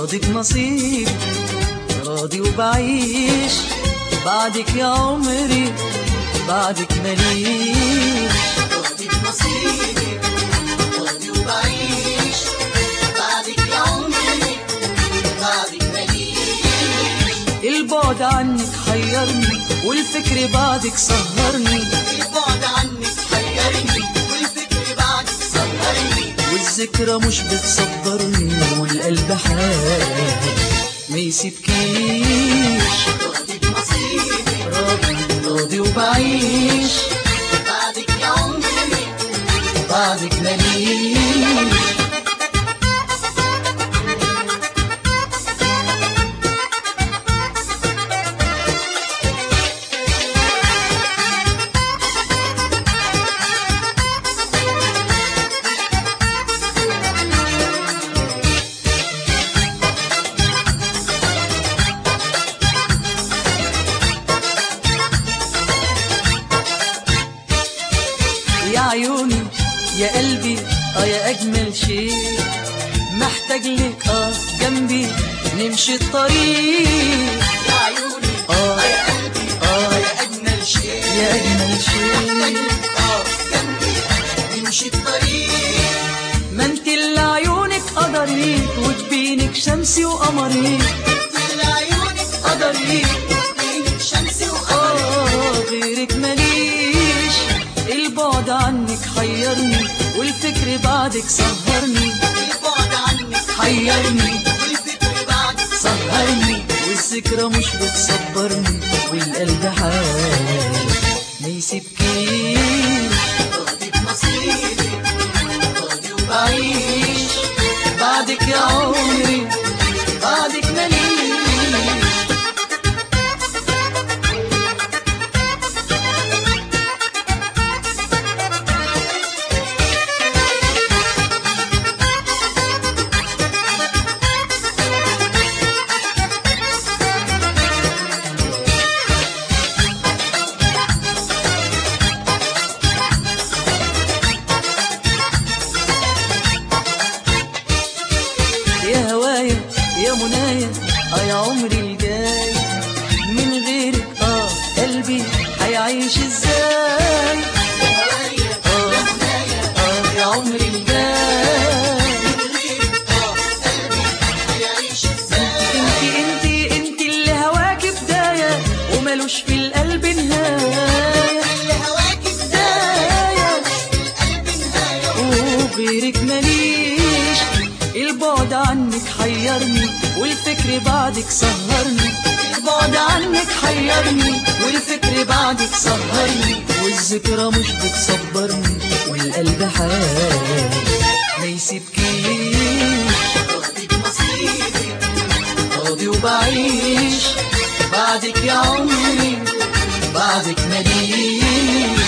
راضي بنصيبي راضي وبعيش بعدك يا عمري بعدك مليش راضي بنصيبي راضي وبعيش بعدك يا عمري بعدك مليش البعد عنك حيرني والفكر بعدك سهرني البعد عنك حيرني والفكر بعدك سهرني والذكرى مش بتصبرني والقلب حال ما يسيبكيش راضي بنصيبي راضي راضي وبعيش بعدك يا عمري بعدك مليش يا عيوني يا قلبي اه يا اجمل شيء محتاج لك اه جنبي نمشي الطريق يا عيوني اه يا قلبي اه يا أجمل شيء يا اجمل شيء اه جنبي نمشي الطريق ما انت اللي عيونك قدري وتبينك شمسي وقمري كل عيونك قدري بينك شمسي وقمري اه غيرك ماليش البعد عنك حيرني والفكر بعدك سهرني البعد عنك حيرني والفكر بعدك سهرني والذكرى مش بتصبرني والقلب حال ما يسيبكيش راضي بنصيبي راضي وبعيش بعيش بعدك يا عمري بعدك مليش يا هوايا يا منايا اه يا عمري الجاي من غيرك اه قلبي هيعيش ازاي هوايا اه يا منايا اه يا عمري الجاي غيرك اه قلبي هيعيش ازاي انتي انتي انتي اللي هواكي بداية وملوش في القلب نهاية اللي هواك بداية بداية القلب نهاية وغيرك ماليش البعد عنك حيرني والفكر بعدك سهرني البعد عنك حيرني والفكر بعدك سهرني والذكرى مش بتصبرني والقلب حال ما يسيبكيش راضي بنصيبي راضي وبعيش بعدك يا عمري بعدك ماليش